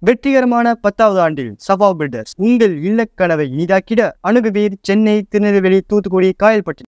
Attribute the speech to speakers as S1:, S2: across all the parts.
S1: வெற்றிகரமான பத்தாவது ஆண்டில் சபா பில்டர்ஸ் உங்கள் இல்லக்கனவை இனிதாக்கிட அணுகுவீர் சென்னை திருநெல்வேலி தூத்துக்குடி காயல்பட்டி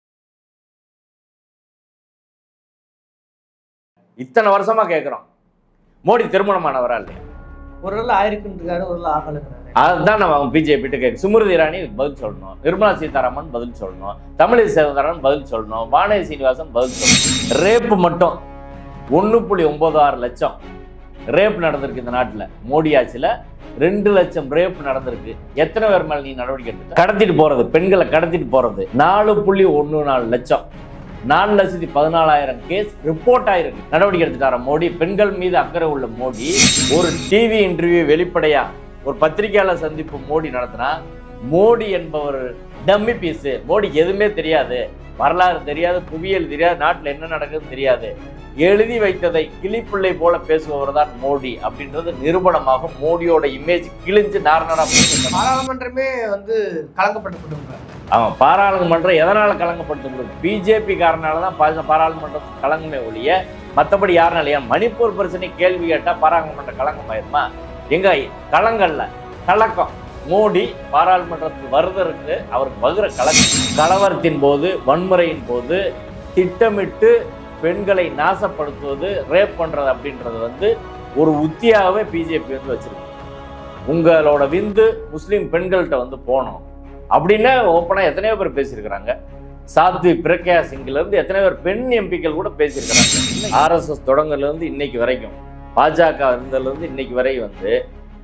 S2: இத்தனை வருஷமா கேட்குறோம் மோடி திருமணமானவரா இல்லையா
S3: ஒரு நாள் ஆயிருக்குன்றாரு ஒரு நாள் ஆகலைங்கிறாரு
S2: அதுதான் நம்ம பிஜேபி கிட்ட கேட்க சுமிருதி இராணி பதில் சொல்லணும் நிர்மலா சீதாராமன் பதில் சொல்லணும் தமிழிசை சவுந்தரன் பதில் சொல்லணும் வானதி சீனிவாசன் பதில் சொல்லணும் ரேப்பு மட்டும் ஒன்று புள்ளி ஒன்பது ஆறு லட்சம் ரேப் நடந்திருக்கு இந்த நாட்டில் மோடி ஆட்சியில் ரெண்டு லட்சம் ரேப் நடந்திருக்கு எத்தனை பேர் மேல நீ நடவடிக்கை எடுத்த கடத்திட்டு போறது பெண்களை கடத்திட்டு போறது நாலு புள்ளி ஒன்று நாலு லட்சம் நாலு லட்சத்தி பதினாலாயிரம் கேஸ் ரிப்போர்ட் ஆயிருக்கு நடவடிக்கை எடுத்துட்டார மோடி பெண்கள் மீது அக்கறை உள்ள மோடி ஒரு டிவி இன்டர்வியூ வெளிப்படையா ஒரு பத்திரிகையாளர் சந்திப்பு மோடி நடத்தினா மோடி என்பவர் டம்மி பீஸ் மோடிக்கு எதுவுமே தெரியாது வரலாறு தெரியாது புவியியல் தெரியாது நாட்டில் என்ன நடக்குதுன்னு தெரியாது எழுதி வைத்ததை கிளிப்பிள்ளை போல பேசுபவர் தான் மோடி அப்படின்றது நிரூபணமாகும் மோடியோட இமேஜ் கிழிஞ்சு நார்நாடா போயிட்டு
S3: பாராளுமன்றமே வந்து கலங்கப்பட்டு
S2: அவன் பாராளுமன்றம் எதனால கலங்கப்படுத்த பிஜேபி காரனால தான் பா- பாராளுமன்றம் கலங்குமே ஒழிய மற்றபடி யாருனால ஏன் மணிப்பூர் பிரச்சனை கேள்வி கேட்டா பாராளுமன்றம் கலங்கமாயிருமா எங்க கலங்கல்ல கலக்கம் மோடி பாராளுமன்றத்துக்கு வருவதற்கு அவருக்கு வகுற கலக்கம் கலவரத்தின் போது வன்முறையின் போது திட்டமிட்டு பெண்களை நாசப்படுத்துவது ரேப் பண்றது அப்படின்றது வந்து ஒரு உத்தியாகவே பிஜேபி வந்து வச்சிருக்கு உங்களோட விந்து முஸ்லீம் பெண்கள்கிட்ட வந்து போனோம் அப்படின்னு ஓப்பனாக எத்தனையோ பேர் பேசியிருக்கிறாங்க சாத்வி பிரக்யா சிங்ல இருந்து எத்தனை பேர் பெண் எம்பிக்கள் கூட பேசியிருக்கிறாங்க ஆர்எஸ்எஸ் தொடங்கல இருந்து இன்னைக்கு வரைக்கும் பாஜக இருந்ததுல இருந்து இன்னைக்கு வரை வந்து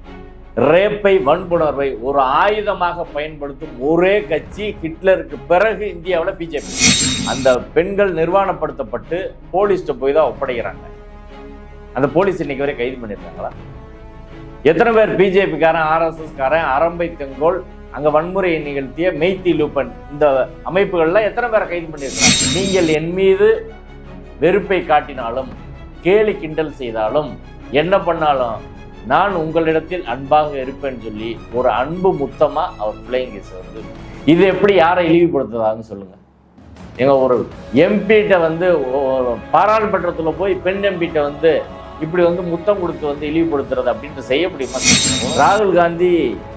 S2: ரேப்பை வன்புணர்வை ஒரு ஆயுதமாக பயன்படுத்தும் ஒரே கட்சி ஹிட்லருக்கு பிறகு இந்தியாவில் பிஜேபி அந்த பெண்கள் நிர்வாணப்படுத்தப்பட்டு போலீஸ்ட்ட போய் தான் ஒப்படைக்கிறாங்க அந்த போலீஸ் இன்னைக்கு வரை கைது பண்ணியிருக்காங்களா எத்தனை பேர் பிஜேபிக்காரன் ஆர்எஸ்எஸ் காரன் அரம்பை தெங்கோல் அங்க வன்முறையை நிகழ்த்திய மெய்தி லூப்பன் இந்த அமைப்புகள்ல எத்தனை பேரை கைது பண்ணியிருக்கிறாங்க நீங்கள் என் மீது வெறுப்பை காட்டினாலும் கேலி கிண்டல் செய்தாலும் என்ன பண்ணாலும் நான் உங்களிடத்தில் அன்பாக இருப்பேன்னு சொல்லி ஒரு அன்பு முத்தமா அவர் பிளேயிங் வந்து இது எப்படி யாரை இழிவுபடுத்துதான்னு சொல்லுங்க எங்க ஒரு எம்பிட்ட வந்து ஒரு பாராளுமன்றத்துல போய் பெண் எம்பிட்ட வந்து இப்படி வந்து முத்தம் கொடுத்து வந்து இழிவுபடுத்துறது அப்படின்ட்டு செய்ய முடியுமா ராகுல் காந்தி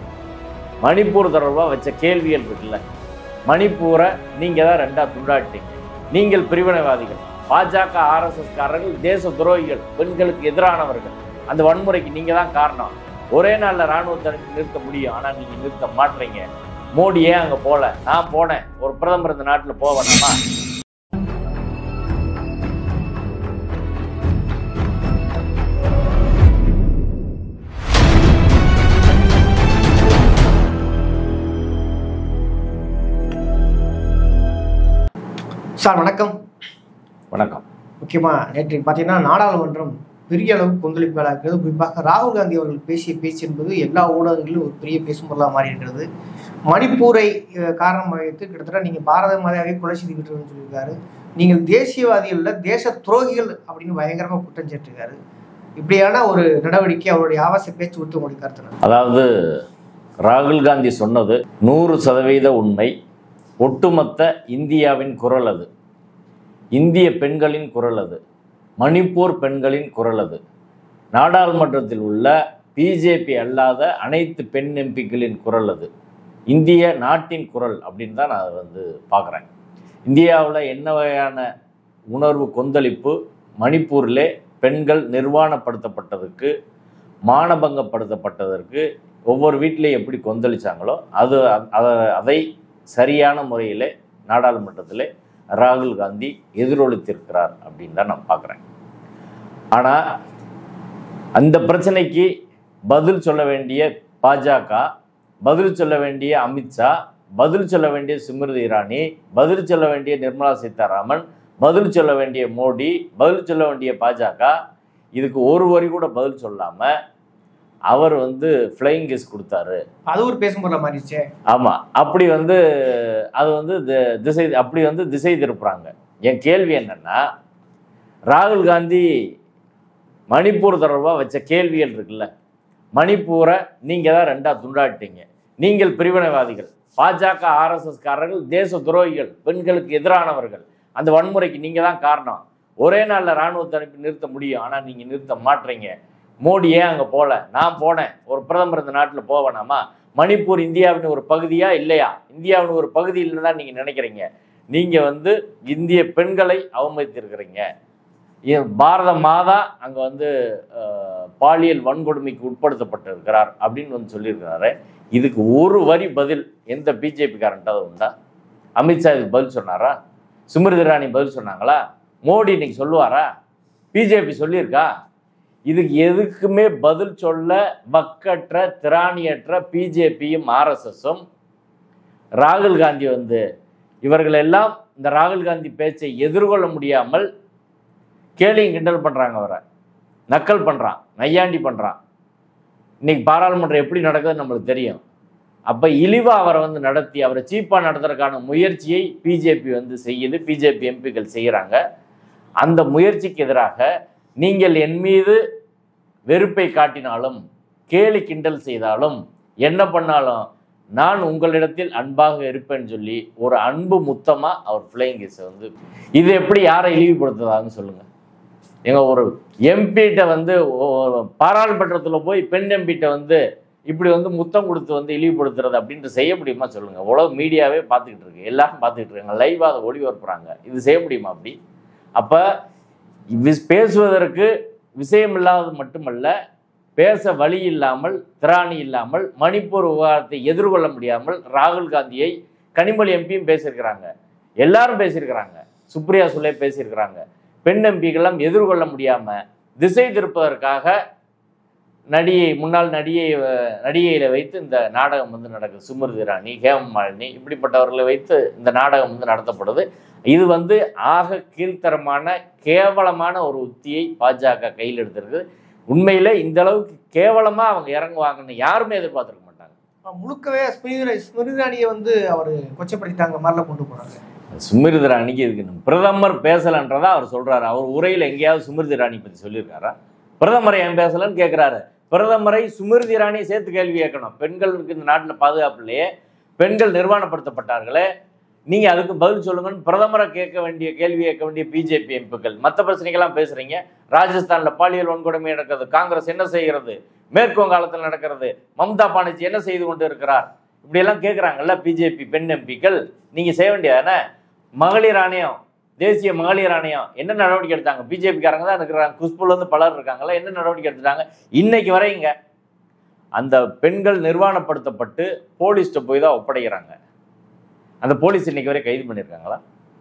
S2: மணிப்பூர் தொடர்பாக வச்ச கேள்விகள் இருக்குல்ல மணிப்பூரை நீங்கள் தான் ரெண்டா துண்டாட்டீங்க நீங்கள் பிரிவினைவாதிகள் பாஜக ஆர்எஸ்எஸ் காரர்கள் தேச துரோகிகள் பெண்களுக்கு எதிரானவர்கள் அந்த வன்முறைக்கு நீங்கள் தான் காரணம் ஒரே நாளில் ராணுவத்தை அனுப்பி நிறுத்த முடியும் ஆனால் நீங்கள் நிறுத்த மாட்டீங்க மோடி ஏன் அங்கே போகல நான் போனேன் ஒரு பிரதமர் இந்த நாட்டில் போக வேணாமா
S3: சார் வணக்கம்
S2: வணக்கம்
S3: முக்கியமா நேற்று பார்த்தீங்கன்னா நாடாளுமன்றம் பெரிய அளவு கொந்தளிப்பாக இருக்கிறது குறிப்பாக ராகுல் காந்தி அவர்கள் பேசிய பேச்சு என்பது எல்லா ஊடகங்களிலும் ஒரு பெரிய பேசும் பொருளாக மாறி இருக்கிறது மணிப்பூரை அஹ், காரணமாக வைத்து கிட்டத்தட்ட நீங்கள் பாரத மாதாவே கொலை செய்து விட்டுருன்னு சொல்லியிருக்காரு நீங்கள் தேசியவாதிகள் இல்ல, தேச துரோகிகள் அப்படின்னு பயங்கரமாக குற்றம் சாட்டிருக்காரு இப்படியான ஒரு நடவடிக்கை அவருடைய ஆபாச பேச்சு விட்டு உங்களுக்கு கருத்து என்ன?
S2: அதாவது ராகுல் காந்தி சொன்னது நூறு சதவீத உண்மை ஒட்டுமொத்த இந்தியாவின் குரல் அது இந்திய பெண்களின் குரல் அது மணிப்பூர் பெண்களின் குரல் அது நாடாளுமன்றத்தில் உள்ள பிஜேபி அல்லாத அனைத்து பெண் எம்பிக்களின் குரல் அது இந்திய நாட்டின் குரல் அப்படின்னு தான் நான் அதை வந்து பார்க்குறேன் இந்தியாவில் என்ன வகையான உணர்வு கொந்தளிப்பு மணிப்பூரிலே பெண்கள் நிர்வாணப்படுத்தப்பட்டதுக்கு மானபங்கப்படுத்தப்பட்டதற்கு ஒவ்வொரு வீட்டிலையும் எப்படி கொந்தளிச்சாங்களோ அது அத- அதை சரியான முறையில் நாடாளுமன்றத்தில் ராகுல் காந்தி எதிரொலித்திருக்கிறார் அப்படின்னு தான் நான் பார்க்குறேன் ஆனால் அந்த பிரச்சனைக்கு பதில் சொல்ல வேண்டிய பாஜக பதில் சொல்ல வேண்டிய அமித்ஷா பதில் சொல்ல வேண்டிய ஸ்மிருதி இரானி பதில் சொல்ல வேண்டிய நிர்மலா சீதாராமன் பதில் சொல்ல வேண்டிய மோடி பதில் சொல்ல வேண்டிய பாஜக இதுக்கு ஒரு வரி கூட பதில் சொல்லாமல் அவர் வந்து ஃப்ளைங் கிஸ் கொடுத்தாரு
S3: அது ஒரு பேசும் பொருளாக மாறிடுச்சே
S2: ஆமாம் அப்படி வந்து அது வந்து தி- திசை அப்படி வந்து திசை திருப்புறாங்க என் கேள்வி என்னன்னா ராகுல் காந்தி மணிப்பூர் தொடர்பாக வச்ச கேள்விகள் இருக்குல்ல மணிப்பூரை நீங்கள் தான் ரெண்டா துண்டாட்டீங்க நீங்கள் பிரிவினைவாதிகள் பாஜக ஆர்எஸ்எஸ் காரர்கள் தேச துரோகிகள் பெண்களுக்கு எதிரானவர்கள் அந்த வன்முறைக்கு நீங்கள் தான் காரணம் ஒரே நாளில் ராணுவத்தை அனுப்பி நிறுத்த முடியும் ஆனால் நீங்கள் நிறுத்த மாட்டீங்க மோடி ஏன் அங்கே போகல நான் போனேன் ஒரு பிரதமர் இந்த நாட்டில் போவேனாமா மணிப்பூர் இந்தியாவின் ஒரு பகுதியா இல்லையா இந்தியாவின் ஒரு பகுதி இல்லைன்னு தான் நீங்கள் நினைக்கிறீங்க நீங்கள் வந்து இந்திய பெண்களை அவமதித்திருக்கிறீங்க இ- பாரத மாதா அங்கே வந்து அஹ், பாலியல் வன்கொடுமைக்கு உட்படுத்தப்பட்டிருக்கிறார் அப்படின்னு வந்து சொல்லியிருக்கிறாரு இதுக்கு ஒரு வரி பதில் எந்த பிஜேபிக்காரன்ட்டாவது உண்டா அமித்ஷா இதுக்கு பதில் சொன்னாரா சுமிருதி இராணி பதில் சொன்னாங்களா மோடி இன்னைக்கு சொல்லுவாரா பிஜேபி சொல்லியிருக்கா இதுக்கு எதுக்குமே பதில் சொல்ல வக்கற்ற திராணியற்ற பிஜேபியும் ஆர்எஸ்எஸும் ராகுல் காந்தி வந்து இவர்கள் எல்லாம் இந்த ராகுல் காந்தி பேச்சை எதிர்கொள்ள முடியாமல் கேலியும் கிண்டல் பண்றாங்க அவரை நக்கல் பண்றான் நையாண்டி பண்றான் இன்னைக்கு பாராளுமன்றம் எப்படி நடக்குதுன்னு நம்மளுக்கு தெரியும் அப்ப இழிவா அவரை வந்து நடத்தி அவரை சீப்பா நடத்துறதுக்கான முயற்சியை பிஜேபி வந்து செய்யுது பிஜேபி எம்பிக்கள் செய்யறாங்க அந்த முயற்சிக்கு எதிராக நீங்கள் என் மீது வெறுப்பை காட்டினாலும் கேலி கிண்டல் செய்தாலும் என்ன பண்ணாலும் நான் உங்களிடத்தில் அன்பாக இருப்பேன்னு சொல்லி ஒரு அன்பு முத்தமா அவர் ஃப்ளைங் வந்து இது எப்படி யாரை இழிவுபடுத்துதான்னு சொல்லுங்க எங்க ஒரு எம்பிட்ட வந்து ஒ- பாராளுமன்றத்துல போய் பெண் எம்பிட்ட வந்து இப்படி வந்து முத்தம் கொடுத்து வந்து இழிவுபடுத்துறது அப்படின்ட்டு செய்ய முடியுமா சொல்லுங்க உலக மீடியாவே பார்த்துக்கிட்டு இருக்கு எல்லாரும் பார்த்துக்கிட்டு இருக்காங்க லைவா அதை ஒளிபரப்புறாங்க இது செய்ய முடியுமா அப்படி அப்ப வி- பேசுவதற்கு விஷயம் இல்லாதது மட்டுமல்ல பேச வழி இல்லாமல் திராணி இல்லாமல் மணிப்பூர் விவகாரத்தை எதிர்கொள்ள முடியாமல் ராகுல் காந்தியை கனிமொழி எம்பியும் பேசியிருக்கிறாங்க எல்லாரும் பேசியிருக்கிறாங்க சுப்ரியா சுலே பேசியிருக்கிறாங்க பெண் எம்பிக்கெல்லாம் எதிர்கொள்ள முடியாம திசை திருப்பதற்காக நடிகை முன்னாள் நடிகை அஹ், நடிகையில வைத்து இந்த நாடகம் வந்து நடக்குது சுமிருதி ராணி ஹேமமாலினி இப்படிப்பட்டவர்களை வைத்து இந்த நாடகம் வந்து நடத்தப்படுது இது வந்து ஆக கீழ்த்தரமான கேவலமான ஒரு உத்தியை பாஜக கையில் எடுத்திருக்கு உண்மையில இந்த அளவுக்கு கேவலமா அவங்க இறங்குவாங்கன்னு யாருமே எதிர்பார்த்திருக்க மாட்டாங்க
S3: முழுக்கவே ஸ்மிருதி ஸ்மிருதி இராணியை வந்து அவர் கொச்சப்படுத்திட்டாங்க மாதிரிலாம் கொண்டு போறாங்க
S2: சுமிருதி ராணிக்கு இதுக்கு நம்ம பிரதமர் பேசலன்றதா அவர் சொல்றாரு அவர் உரையில் எங்கேயாவது சுமிருதி ராணி பத்தி சொல்லியிருக்காரா பிரதமரை ஏன் பேசலன்னு கேட்குறாரு பிரதமரை சுமிருதி ராணி சேர்த்து கேள்வி கேட்கணும் பெண்களுக்கு இந்த நாட்டில் பாதுகாப்பு இல்லையே பெண்கள் நிர்வாணப்படுத்தப்பட்டார்களே நீங்க அதுக்கு பதில் சொல்லுங்கன்னு பிரதமரை கேட்க வேண்டிய கேள்வி கேட்க வேண்டிய பிஜேபி எம்பிக்கள் மற்ற பிரச்சனைக்கெல்லாம் பேசுறீங்க ராஜஸ்தான்ல பாலியல் வன்கொடுமை நடக்கிறது காங்கிரஸ் என்ன செய்கிறது மேற்கு வங்காளத்தில் நடக்கிறது மம்தா பானர்ஜி என்ன செய்து கொண்டு இருக்கிறார் இப்படியெல்லாம் கேட்குறாங்கல்ல பிஜேபி பெண் எம்பிக்கள் நீங்க செய்ய வேண்டியதானே மகளிர் ஆணையம் தேசிய மகளிர் ஆணையம் என்ன நடவடிக்கை எடுத்தாங்க பிஜேபிக்காரங்க தான் இருக்கிறாங்க குஷ்புல இருந்து பலர் இருக்காங்கல்ல என்ன நடவடிக்கை எடுத்துட்டாங்க இன்னைக்கு வரைங்க அந்த பெண்கள் நிர்வாணப்படுத்தப்பட்டு போலீஸ்கிட்ட போய் தான் ஒப்படைக்கிறாங்க அந்த போலீஸ் இன்னைக்கு வரை கைது பண்ணியிருக்காங்களா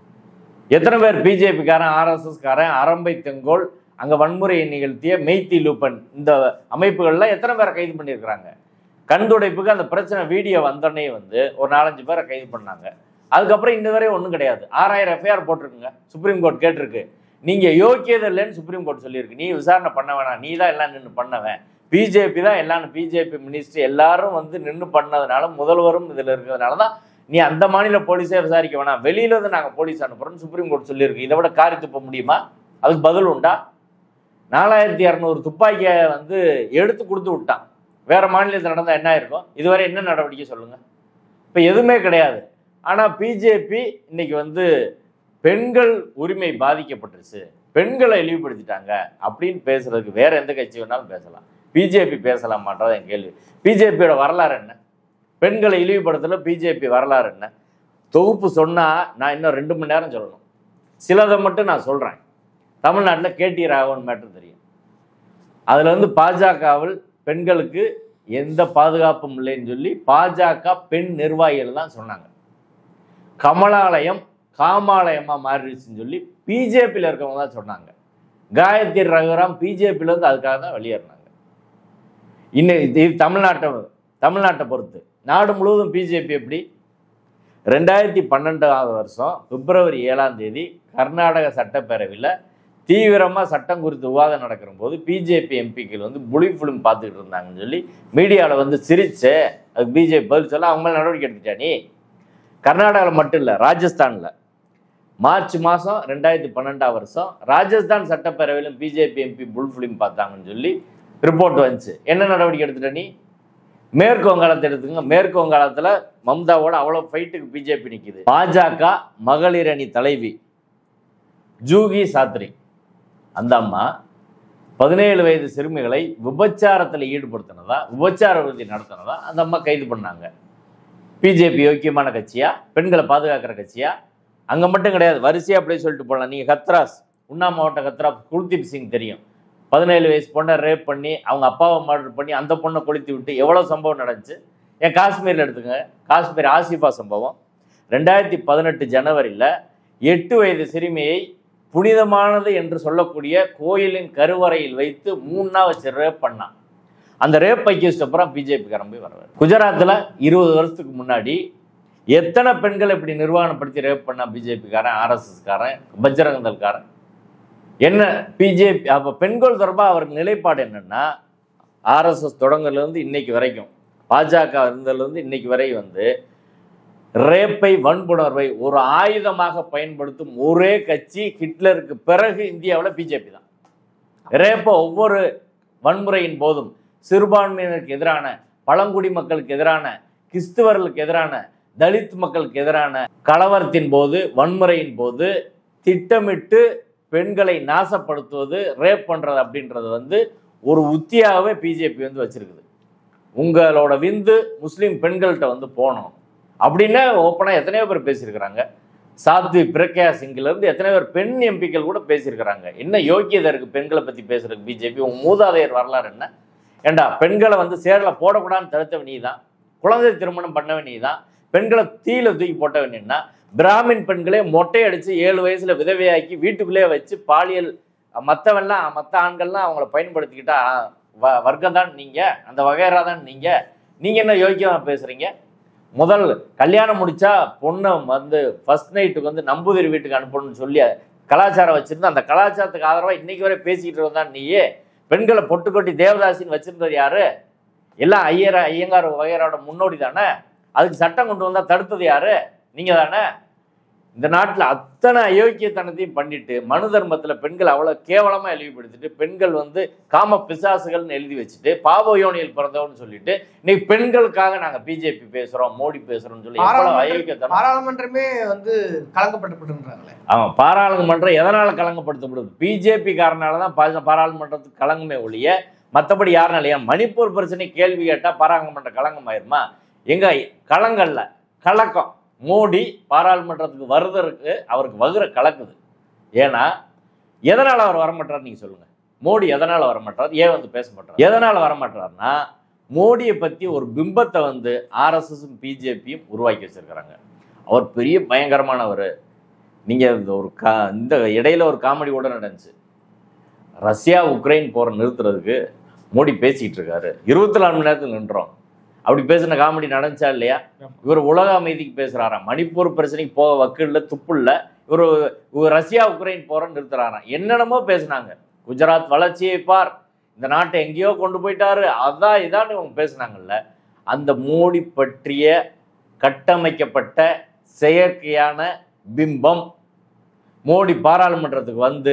S2: எத்தனை பேர் பிஜேபிக்காரன் ஆர்எஸ்எஸ்காரன் அரம்பை தெங்கோல் அங்க வன்முறையை நிகழ்த்திய மெய்த்தி லூப்பன் இந்த அமைப்புகள்லாம் எத்தனை பேரை கைது பண்ணியிருக்கிறாங்க கண்துடைப்புக்கு அந்த பிரச்சனை வீடியோ வந்தோடனே வந்து ஒரு நாலஞ்சு பேரை கைது பண்ணாங்க அதுக்கப்புறம் இன்ன வரை ஒன்றும் கிடையாது ஆறாயிரம் எஃப்ஐஆர் போட்டிருக்குங்க சுப்ரீம் கோர்ட் கேட்டிருக்கு நீங்க யோக்கியது இல்லைன்னு சுப்ரீம் கோர்ட் சொல்லியிருக்கு நீ விசாரணை பண்ண வேணாம் நீ தான் எல்லாம் நின்று பண்ணவன் பிஜேபி தான் எல்லாம் பிஜேபி மினிஸ்டர் எல்லாரும் வந்து நின்று பண்ணதுனால முதல்வரும் இதில் இருக்கிறதுனால தான் நீ அந்த மாநில போலீஸே விசாரிக்க வேணாம் வெளியில இருந்து நாங்கள் போலீஸ் அனுப்புறோம்னு சுப்ரீம் கோர்ட் சொல்லியிருக்கு இதை விட காரி துப்ப முடியுமா அதுக்கு பதில் உண்டா நாலாயிரத்தி இரநூறு துப்பாக்கியை வந்து எடுத்து கொடுத்து விட்டான் வேற மாநிலத்தில் நடந்தால் என்ன இருக்கும் இதுவரை என்ன நடவடிக்கை சொல்லுங்க இப்போ எதுவுமே கிடையாது ஆனால் பிஜேபி இன்னைக்கு வந்து பெண்கள் உரிமை பாதிக்கப்பட்டுருச்சு பெண்களை இழிவுபடுத்திட்டாங்க அப்படின்னு பேசுறதுக்கு வேற எந்த கட்சி வேணாலும் பேசலாம் பிஜேபி பேசலாமான்றது என் கேள்வி பிஜேபியோட வரலாறு என்ன பெண்களை இழிவுபடுத்தல பிஜேபி வரலாறு என்ன தொகுப்பு சொன்னா நான் இன்னும் ரெண்டு மணி நேரம் சொல்லணும் சிலதை மட்டும் நான் சொல்றேன் தமிழ்நாட்டில் கேடி ராகவன் மேட்டர் தெரியும் அதுல வந்து பாஜகவில் பெண்களுக்கு எந்த பாதுகாப்பும் இல்லைன்னு சொல்லி பாஜக பெண் நிர்வாகிகள் தான் சொன்னாங்க கமலாலயம் காமாலயமா மாறிடுச்சுன்னு சொல்லி பிஜேபியில் இருக்கவங்க தான் சொன்னாங்க காயத்ரி ரகுராம் பிஜேபியில இருந்து அதுக்காக தான் வெளியேறினாங்க இன்னும் இது இது தமிழ்நாட்டை தமிழ்நாட்டை பொறுத்து நாடு முழுவதும் பிஜேபி எப்படி ரெண்டாயிரத்தி பன்னெண்டாவது வருஷம் பிப்ரவரி ஏழாம் தேதி கர்நாடக சட்டப்பேரவையில் தீவிரமாக சட்டம் குறித்து விவாதம் நடக்கிற போது பிஜேபி எம்பிக்கள் வந்து புலி ஃபிலிம் பார்த்துக்கிட்டு இருந்தாங்கன்னு சொல்லி மீடியாவில் வந்து சிரிச்சு அதுக்கு பிஜேபி பதில் சொல்ல அவங்க மேல நடவடிக்கை எடுத்துட்டா நீ கர்நாடகாவில் மட்டும் இல்லை ராஜஸ்தானில் மார்ச் மாதம் ரெண்டாயிரத்தி பன்னெண்டாம் வருஷம் ராஜஸ்தான் சட்டப்பேரவையிலும் பிஜேபி எம்பி புல் ஃபிலிம் பார்த்தாங்கன்னு சொல்லி ரிப்போர்ட் வந்துச்சு என்ன நடவடிக்கை எடுத்துட்ட நீ மேற்கு வங்காளத்தை எடுத்துங்க மேற்கு வங்காளத்தில் மம்தாவோட அவ்வளோ ஃபைட்டுக்கு பிஜேபி நிற்கிது பாஜக மகளிர் அணி தலைவி ஜூகி சாத்ரி அந்த அம்மா பதினேழு வயது சிறுமிகளை விபச்சாரத்தில் ஈடுபடுத்தினதா விபச்சார விருதி நடத்தினதா அந்த அம்மா கைது பண்ணாங்க பிஜேபி யோக்கியமான கட்சியா பெண்களை பாதுகாக்கிற கட்சியா அங்கே மட்டும் கிடையாது வரிசையாக அப்படியே சொல்லிட்டு போகலாம் நீங்கள் கத்ராஸ் உண்ணா மாவட்ட கத்ராஸ் குல்தீப் சிங் தெரியும் பதினேழு வயசு பொண்ணை ரேப் பண்ணி அவங்க அப்பாவை மர்டர் பண்ணி அந்த பொண்ணை கொளுத்தி விட்டு எவ்வளோ சம்பவம் நடந்துச்சு ஏன் காஷ்மீரில் எடுத்துங்க காஷ்மீர் ஆசிஃபா சம்பவம் ரெண்டாயிரத்தி பதினெட்டு ஜனவரியில் எட்டு வயது சிறுமியை புனிதமானது என்று சொல்லக்கூடிய கோயிலின் கருவறையில் வைத்து மூணு நாள் வச்சு ரேப் பண்ணான் அந்த ரேப் அக்யூஸ்ட் அப்புறம் பிஜேபிக்காரன் போய் வரவர் குஜராத்தில் இருபது வருஷத்துக்கு முன்னாடி எத்தனை பெண்களை இப்படி நிர்வாகப்படுத்தி ரேப் பண்ணா பிஜேபிக்காரன் ஆர்எஸ்எஸ்காரன் பஜ்ரங்கதல்காரன் என்ன பிஜேபி அப்போ பெண்கள் தொடர்பாக அவருக்கு நிலைப்பாடு என்னன்னா ஆர்எஸ்எஸ் தொடங்குறதுலேருந்து இன்னைக்கு வரைக்கும் பாஜக இருந்ததுலேருந்து இன்னைக்கு வரை வந்து ரேப்பை வன்புணர்வை ஒரு ஆயுதமாக பயன்படுத்தும் ஒரே கட்சி ஹிட்லருக்கு பிறகு இந்தியாவில் பிஜேபி தான் ரேப்பை ஒவ்வொரு வன்முறையின் போதும் சிறுபான்மையினருக்கு எதிரான பழங்குடி மக்களுக்கு எதிரான கிறிஸ்துவர்களுக்கு எதிரான தலித் மக்களுக்கு எதிரான கலவரத்தின் போது வன்முறையின் போது திட்டமிட்டு பெண்களை நாசப்படுத்துவது ரேப் பண்றது அப்படின்றது வந்து ஒரு உத்தியாகவே பிஜேபி வந்து வச்சிருக்குது உங்களோட விந்து முஸ்லீம் பெண்கள்கிட்ட வந்து போகணும் அப்படின்னு ஓப்பனாக எத்தனையோ பேர் பேசியிருக்கிறாங்க சாத்வி பிரக்யா சிங்கிலேருந்து எத்தனை பேர் பெண் எம்பிக்கள் கூட பேசியிருக்கிறாங்க என்ன யோக்கியதை இருக்குது பெண்களை பற்றி பேசுறதுக்கு பிஜேபி உன் மூதாதையர் வரலாறு என்ன ஏண்டா பெண்களை வந்து சேரில் போடக்கூடாதுன்னு தடுத்தவன் நீ தான் குழந்தை திருமணம் பண்ணவன் நீ தான் பெண்களை தீயில தூக்கி போட்டவன் என்ன பிராமின் பெண்களே மொட்டை அடித்து ஏழு வயசில் விதவையாக்கி வீட்டுக்குள்ளேயே வச்சு பாலியல் மற்றவெல்லாம் மற்ற ஆண்கள்லாம் அவங்கள பயன்படுத்திக்கிட்டா வ வர்க்கம் தான் நீங்கள் அந்த வகையரா தான் நீங்கள் நீங்கள் என்ன யோக்கியமாக பேசுகிறீங்க முதல் கல்யாணம் முடிச்சா பொண்ணை வந்து ஃபர்ஸ்ட் நைட்டுக்கு வந்து நம்பூதிரி வீட்டுக்கு அனுப்பணும்னு சொல்லி கலாச்சாரம் வச்சிருந்து அந்த கலாச்சாரத்துக்கு ஆதரவாக இன்னைக்கு வரை பேசிக்கிட்டு இருந்தான் நீயே பெண்களை பொட்டு கொட்டி தேவதாசின்னு வச்சிருந்தது யாரு எல்லாம் ஐயர ஐயங்கார் வகையரோட முன்னோடி தானே அதுக்கு சட்டம் கொண்டு வந்தா தடுத்தது யாரு நீங்க தானே இந்த நாட்டில் அத்தனை அயோக்கியத்தனத்தையும் பண்ணிட்டு மனு தர்மத்தில் பெண்கள் அவ்வளோ கேவலமாக இழிவுபடுத்திட்டு பெண்கள் வந்து காம பிசாசுகள்னு எழுதி வச்சுட்டு பாவ யோனியில் பிறந்தவன்னு சொல்லிட்டு இன்னைக்கு பெண்களுக்காக நாங்கள் பிஜேபி பேசுகிறோம் மோடி பேசுகிறோம்னு சொல்லி எவ்வளோ
S3: பாராளுமன்ற-
S2: அயோக்கியத்தனம்
S3: பாராளுமன்றமே வந்து கலங்கப்பட்டுறாங்களே
S2: அவன் பாராளுமன்றம் எதனால் கலங்கப்படுத்தப்படுது பிஜேபி காரனால தான் பா- பாராளுமன்றத்துக்கு கலங்குமே ஒழிய மற்றபடி யாருனாலையா மணிப்பூர் பிரச்சனை கேள்வி கேட்டால் பாராளுமன்றம் கலங்கமாயிருமா எங்க கலங்கல்ல கலக்கம் மோடி பாராளுமன்றத்துக்கு வருவதற்கு அவருக்கு வகுற கலக்குது ஏன்னா எதனால் அவர் வரமாட்டார் நீங்கள் சொல்லுங்கள் மோடி எதனால் வரமாட்டார் ஏன் வந்து பேச மாட்டார் எதனால் வரமாட்டார்னா மோடியை பற்றி ஒரு பிம்பத்தை வந்து ஆர்எஸ்எஸும் பிஜேபியும் உருவாக்கி வச்சிருக்கிறாங்க அவர் பெரிய பயங்கரமானவர் நீங்கள் இந்த ஒரு கா இந்த இடையில ஒரு காமெடி கூட நடந்துச்சு ரஷ்யா உக்ரைன் போரை நிறுத்துறதுக்கு மோடி பேசிக்கிட்டு இருக்காரு இருபத்தி நாலு மணி நேரத்தில் நின்றோம் அப்படி பேசின காமெடி நடந்துச்சா இல்லையா இவர் உலக அமைதிக்கு பேசுறாராம் மணிப்பூர் பிரச்சனைக்கு போக வக்கில்ல துப்பு இல்லை இவர் இவர் ரஷ்யா உக்ரைன் போரை நிறுத்துறாராம் என்னென்னமோ பேசுனாங்க குஜராத் வளர்ச்சியை பார் இந்த நாட்டை எங்கேயோ கொண்டு போயிட்டாரு அதான் இதான் இவங்க பேசுனாங்கல்ல அந்த மோடி பற்றிய கட்டமைக்கப்பட்ட செயற்கையான பிம்பம் மோடி பாராளுமன்றத்துக்கு வந்து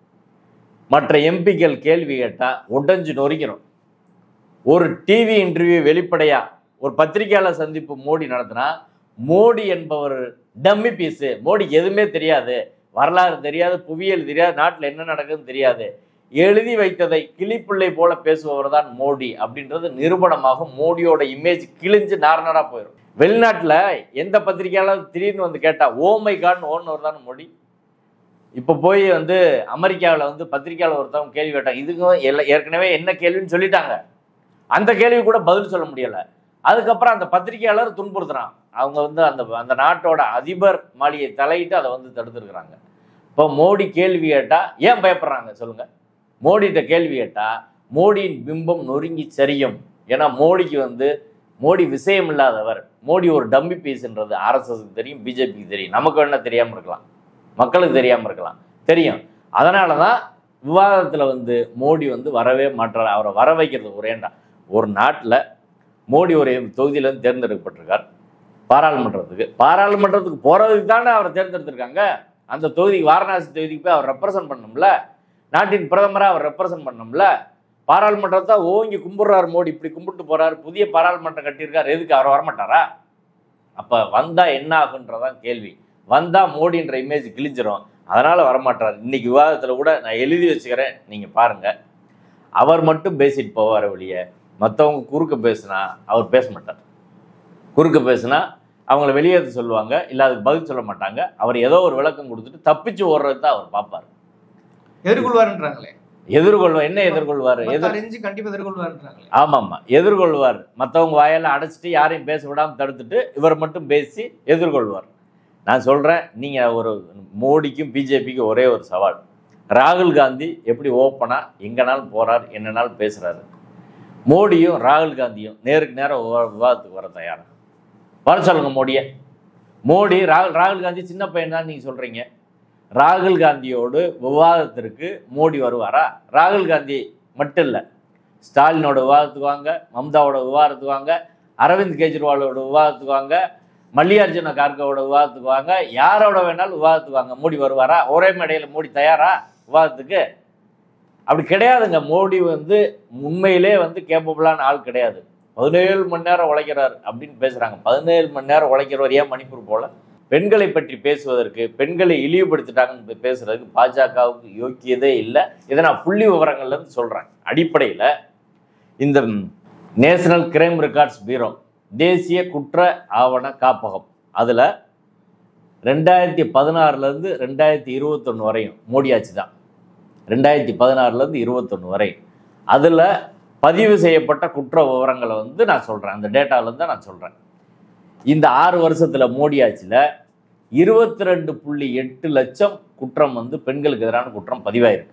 S2: மற்ற எம்பிக்கள் கேள்வி கேட்டால் உடைஞ்சு நொறுக்கிறோம் ஒரு டிவி இன்டர்வியூ வெளிப்படையா ஒரு பத்திரிகையாளர் சந்திப்பு மோடி நடத்தினா மோடி என்பவர் டம்மி பீஸு மோடிக்கு எதுவுமே தெரியாது வரலாறு தெரியாது புவியியல் தெரியாது நாட்டில் என்ன நடக்குதுன்னு தெரியாது எழுதி வைத்ததை கிளிப்பிள்ளை போல பேசுபவர் தான் மோடி அப்படின்றது நிரூபணமாகும் மோடியோட இமேஜ் கிழிஞ்சு நார்னரா போயிடும் வெளிநாட்டில் எந்த பத்திரிகையாளர் திடீர்னு வந்து கேட்டா ஓமை காட்னு ஓடுனவர் தான் மோடி இப்போ போய் வந்து அமெரிக்காவில் வந்து பத்திரிகையாளர் ஒருத்தவங்க கேள்வி கேட்டாங்க இதுக்கும் எல்லா ஏற்கனவே என்ன கேள்வின்னு சொல்லிட்டாங்க அந்த கேள்வி கூட பதில் சொல்ல முடியலை அதுக்கப்புறம் அந்த பத்திரிகையாளர் துன்புறுத்துறான் அவங்க வந்து அந்த அந்த நாட்டோட அதிபர் மாளிகை தலையிட்டு அதை வந்து தடுத்துருக்குறாங்க இப்போ மோடி கேள்வி கேட்டால் ஏன் பயப்படுறாங்க சொல்லுங்க மோடிகிட்ட கேள்வி கேட்டால் மோடியின் பிம்பம் நொறுங்கி சரியும் ஏன்னா மோடிக்கு வந்து மோடி விஷயம் இல்லாதவர் மோடி ஒரு டம்மி பீஸ்ன்றது ஆர்எஸ்எஸ்க்கு தெரியும் பிஜேபிக்கு தெரியும் நமக்கு வேணா தெரியாமல் இருக்கலாம் மக்களுக்கு தெரியாமல் இருக்கலாம் தெரியும் அதனால தான் விவாதத்தில் வந்து மோடி வந்து வரவே மாட்டார் அவரை வர வைக்கிறது ஒரேண்டா ஒரு நாட்டில் மோடி ஒரு தொகுதியிலேருந்து தேர்ந்தெடுக்கப்பட்டிருக்கார் பாராளுமன்றத்துக்கு பாராளுமன்றத்துக்கு போகிறதுக்கு தானே அவரை தேர்ந்தெடுத்திருக்காங்க அந்த தொகுதிக்கு வாரணாசி தொகுதிக்கு போய் அவர் ரெப்ரசன்ட் பண்ணணும்ல நாட்டின் பிரதமராக அவர் ரெப்ரசன்ட் பண்ணணும்ல பாராளுமன்றத்தை ஓங்கி கும்பிடுறாரு மோடி இப்படி கும்பிட்டு போறாரு புதிய பாராளுமன்றம் கட்டியிருக்காரு எதுக்கு அவர் வரமாட்டாரா அப்போ வந்தா என்ன ஆகுன்றதான் கேள்வி வந்தா மோடின்ற இமேஜ் கிழிஞ்சிரும் அதனால வரமாட்டார் இன்னைக்கு விவாதத்தில் கூட நான் எழுதி வச்சுக்கிறேன் நீங்க பாருங்க அவர் மட்டும் பேசிட்டு போவார் வெளிய மற்றவங்க குறுக்க பேசுனா அவர் பேச மாட்டார் குறுக்க பேசுனா அவங்கள வெளியேற்ற சொல்லுவாங்க இல்லை அதுக்கு பதில் சொல்ல மாட்டாங்க அவர் ஏதோ ஒரு விளக்கம் கொடுத்துட்டு தப்பிச்சு ஓடுறது தான் அவர் பார்ப்பார்
S3: எதிர்கொள்வாருன்றாங்களே
S2: எதிர்கொள்வார் என்ன எதிர்கொள்வார் எதிர்
S3: அறிஞ்சு கண்டிப்பா எதிர்கொள்வாருன்றாங்களே
S2: ஆமாம்மா எதிர்கொள்வார் மற்றவங்க வாயெல்லாம் அடைச்சிட்டு யாரையும் பேச விடாம தடுத்துட்டு இவர் மட்டும் பேசி எதிர்கொள்வார் நான் சொல்கிறேன் நீங்கள் ஒரு மோடிக்கும் பிஜேபிக்கும் ஒரே ஒரு சவால் ராகுல் காந்தி எப்படி ஓப்பனாக எங்கேனாலும் போகிறார் என்னனாலும் பேசுகிறாரு மோடியும் ராகுல் காந்தியும் நேருக்கு நேரம் விவா- விவாதத்துக்கு வர தயாரா வர சொல்லுங்க மோடியை மோடி ராகுல் ராகுல் காந்தி சின்ன பையன் தான் நீங்கள் சொல்கிறீங்க ராகுல் காந்தியோடு விவாதத்திற்கு மோடி வருவாரா ராகுல் காந்தி மட்டும் இல்லை ஸ்டாலினோட விவாதத்துக்கு வாங்க மம்தாவோட விவாதத்துக்கு வாங்க அரவிந்த் கெஜ்ரிவாலோட விவாதத்துக்கு வாங்க மல்லிகார்ஜுன கார்கோட விவாதத்துக்கு வாங்க யாரோட வேணாலும் விவாதத்துக்கு வாங்க மோடி வருவாரா ஒரே மேடையில் மோடி தயாரா விவாதத்துக்கு அப்படி கிடையாதுங்க மோடி வந்து உண்மையிலே வந்து கேப்பபிளான ஆள் கிடையாது பதினேழு மணி நேரம் உழைக்கிறார் அப்படின்னு பேசுறாங்க பதினேழு மணி நேரம் உழைக்கிறவர் ஏன் மணிப்பூர் போல பெண்களை பற்றி பேசுவதற்கு பெண்களை இழிவுபடுத்திட்டாங்கன்னு பேசுறதுக்கு பாஜகவுக்கு யோக்கியதே இல்லை இதை நான் புள்ளி விவரங்கள்ல இருந்து சொல்றேன் அடிப்படையில் இந்த நேஷனல் கிரைம் ரெக்கார்ட்ஸ் பியூரோ தேசிய குற்ற ஆவண காப்பகம் அதில் ரெண்டாயிரத்தி பதினாறுலேருந்து ரெண்டாயிரத்தி இருபத்தொன்று வரையும் மோடி ஆட்சி தான் ரெண்டாயிரத்தி பதினாறுலேருந்து இருபத்தொன்று வரை அதில் பதிவு செய்யப்பட்ட குற்ற விவரங்களை வந்து நான் சொல்கிறேன் அந்த டேட்டாவிலேருந்து தான் நான் சொல்கிறேன் இந்த ஆறு வருஷத்தில் மோடி ஆட்சியில் இருபத்தி ரெண்டு புள்ளி எட்டு லட்சம் குற்றம் வந்து பெண்களுக்கு எதிரான குற்றம் பதிவாயிருக்கு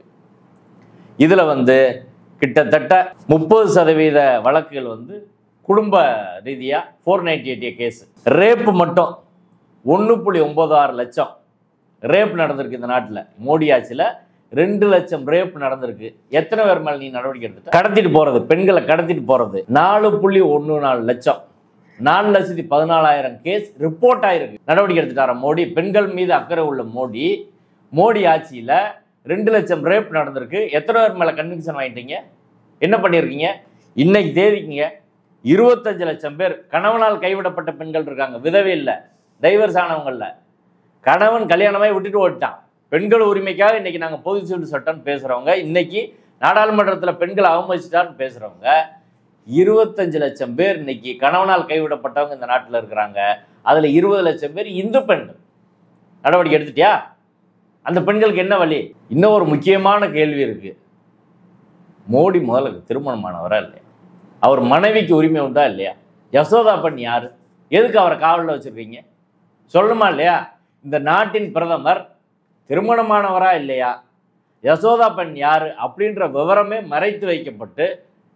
S2: இதில் வந்து கிட்டத்தட்ட முப்பது சதவீத வழக்குகள் வந்து குடும்ப ரீதியாக four ninety eight case rape மட்டும் ஒன்று புள்ளி ஒம்பது ஆறு லட்சம் ரேப் நடந்திருக்கு இந்த நாட்டில் மோடி ஆட்சியில் ரெண்டு லட்சம் ரேப் நடந்திருக்கு எத்தனை பேர் மேலே நீ நடவடிக்கை எடுத்துட்ட கடத்திட்டு போகிறது பெண்களை கடத்திட்டு போகிறது நாலு புள்ளி ஒன்று நாலு லட்சம் நாலு லட்சத்தி பதினாலாயிரம் கேஸ் ரிப்போர்ட் ஆயிருக்கு நடவடிக்கை எடுத்துட்டார மோடி பெண்கள் மீது அக்கறை உள்ள மோடி மோடி ஆட்சியில் ரெண்டு லட்சம் ரேப் நடந்திருக்கு எத்தனை பேர் மேலே கன்விக்ஷன் வாங்கிட்டீங்க என்ன பண்ணியிருக்கீங்க இன்னைக்கு தேதிக்குங்க இருபத்தஞ்சு லட்சம் பேர் கணவனால் கைவிடப்பட்ட பெண்கள் இருக்காங்க விதவை இல்லை டைவர்ஸ் ஆனவங்கள்ல கணவன் கல்யாணமாய் விட்டுட்டு ஓட்டான் பெண்கள் உரிமைக்காக இன்னைக்கு நாங்கள் பொது சிவில் சட்டம்னு பேசுகிறவங்க இன்னைக்கு நாடாளுமன்றத்தில் பெண்களை அவமதிச்சிட்டான்னு பேசுகிறவங்க இருபத்தஞ்சு லட்சம் பேர் இன்னைக்கு கணவனால் கைவிடப்பட்டவங்க இந்த நாட்டில் இருக்கிறாங்க அதில் இருபது லட்சம் பேர் இந்து பெண்கள் நடவடிக்கை எடுத்துட்டியா அந்த பெண்களுக்கு என்ன வழி இன்னும் ஒரு முக்கியமான கேள்வி இருக்கு மோடி முதல்ல திருமணமானவரா இல்லையா அவர் மனைவிக்கு உரிமை உண்டா இல்லையா யசோதா பெண் யாரு எதுக்கு அவரை காவலில் வச்சிருக்கீங்க சொல்லணுமா இல்லையா இந்த நாட்டின் பிரதமர் திருமணமானவரா இல்லையா யசோதா பெண் யாரு அப்படின்ற விவரமே மறைத்து வைக்கப்பட்டு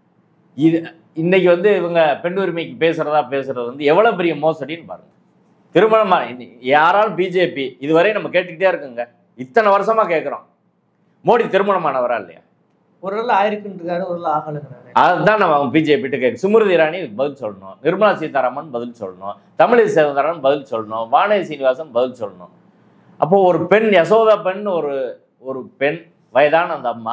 S2: இது இன்னைக்கு வந்து இவங்க பெண் உரிமைக்கு பேசுறதா பேசுறது வந்து எவ்வளவு பெரிய மோசடின்னு பாருங்க திருமணமா இன்னி- யாராலும் பிஜேபி இதுவரை நம்ம கேட்டுக்கிட்டே இருக்குங்க இத்தனை வருஷமா கேட்குறோம் மோடி திருமணமானவரா இல்லையா
S3: ஒரு நாள் ஆயிருக்குன்றாரு ஒரு நாள் ஆகலைங்கிறாரு
S2: அதுதான் நம்ம பிஜேபிட்டு கேட்க சுமிருதி இராணி இதுக்கு பதில் சொல்லணும் நிர்மலா சீதாராமன் பதில் சொல்லணும் தமிழிசை சவுந்தரன் பதில் சொல்லணும் வானதி சீனிவாசன் பதில் சொல்லணும் அப்போ ஒரு பெண் யசோதா பெண் ஒரு ஒரு பெண் வயதான அந்த அம்மா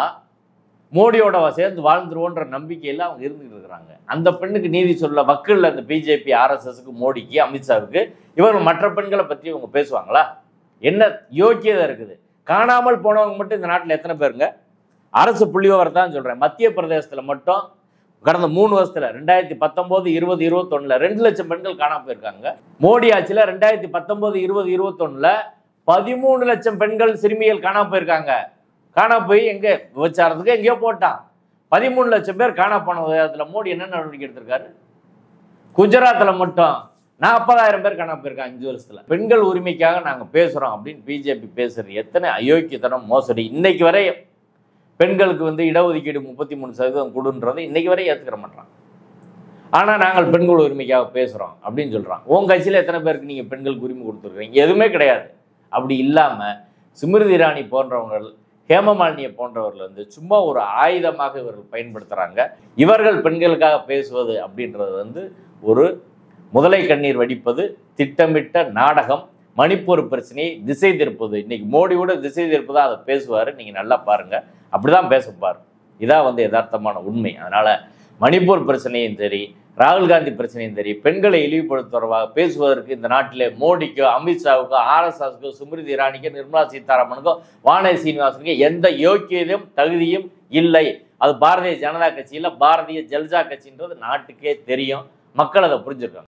S2: மோடியோட சேர்ந்து வாழ்ந்துருவோன்ற நம்பிக்கையில் அவங்க இருந்துட்டு இருக்கிறாங்க அந்த பெண்ணுக்கு நீதி சொல்ல வக்கில் அந்த பிஜேபி ஆர்எஸ்எஸ்க்கு மோடிக்கு அமித்ஷாவுக்கு இவர்கள் மற்ற பெண்களை பற்றி இவங்க பேசுவாங்களா என்ன யோக்கியதை இருக்குது காணாமல் போனவங்க மட்டும் இந்த நாட்டில் எத்தனை பேருங்க அரசு புள்ளிவிவரம் தான் சொல்கிறேன் மத்திய பிரதேசத்தில் மட்டும் கடந்த மூணு வருஷத்துல ரெண்டாயிரத்தி பத்தொம்போது இருபது இருபத்தொன்னுல ரெண்டு லட்சம் பெண்கள் காணாம போயிருக்காங்க மோடி ஆட்சியில் ரெண்டாயிரத்தி பத்தொம்போது இருபது இருபத்தொன்னுல பதிமூணு லட்சம் பெண்கள் சிறுமிகள் காணாம போயிருக்காங்க காணாம போய் எங்க விபச்சாரத்துக்கு எங்கேயோ போட்டான் பதிமூணு லட்சம் பேர் காணா போன விதத்தில் மோடி என்ன நடவடிக்கை எடுத்திருக்காரு குஜராத்ல மட்டும் நாற்பதாயிரம் பேர் காணாம போயிருக்காங்க அஞ்சு வருஷத்துல பெண்கள் உரிமைக்காக நாங்க பேசுறோம் அப்படின்னு பிஜேபி பேசுறது எத்தனை அயோக்கியத்தனம் மோசடி இன்னைக்கு வரை பெண்களுக்கு வந்து இடஒதுக்கீடு முப்பத்தி மூணு சதவீதம் கொடுன்றதை இன்னைக்கு வரை ஏத்துக்கிற மாட்டான் ஆனா நாங்கள் பெண்கள் உரிமைக்காக பேசுறோம் அப்படின்னு சொல்றான் உன் கட்சியில எத்தனை பேருக்கு நீங்க பெண்களுக்கு உரிமை கொடுத்துருக்கீங்க எதுவுமே கிடையாது அப்படி இல்லாம ஸ்மிருதி இராணி போன்றவர்கள் ஹேமமாலினியை போன்றவர்கள் வந்து சும்மா ஒரு ஆயுதமாக இவர்கள் பயன்படுத்துறாங்க இவர்கள் பெண்களுக்காக பேசுவது அப்படின்றது வந்து ஒரு முதலை கண்ணீர் வடிப்பது திட்டமிட்ட நாடகம் மணிப்பூர் பிரச்சனையை திசை திருப்பது இன்னைக்கு மோடியோட திசை திருப்பதா அதை பேசுவாரு நீங்க நல்லா பாருங்க அப்படிதான் பேசப்பார் இதான் வந்து யதார்த்தமான உண்மை அதனால மணிப்பூர் பிரச்சனையும் சரி ராகுல் காந்தி பிரச்சனையும் சரி பெண்களை இழிவுபடுத்துறவாக பேசுவதற்கு இந்த நாட்டிலே மோடிக்கோ அமித்ஷாவுக்கோ ஆர்எஸ்எஸ்க்கோ ஸ்மிருதி இரானிக்கோ நிர்மலா சீதாராமனுக்கோ வானதி சீனிவாசனுக்கோ எந்த யோக்கியதையும் தகுதியும் இல்லை அது பாரதிய ஜனதா கட்சியில் பாரதிய ஜல்சா கட்சின்றது நாட்டுக்கே தெரியும் மக்கள் அதை புரிஞ்சுருக்காங்க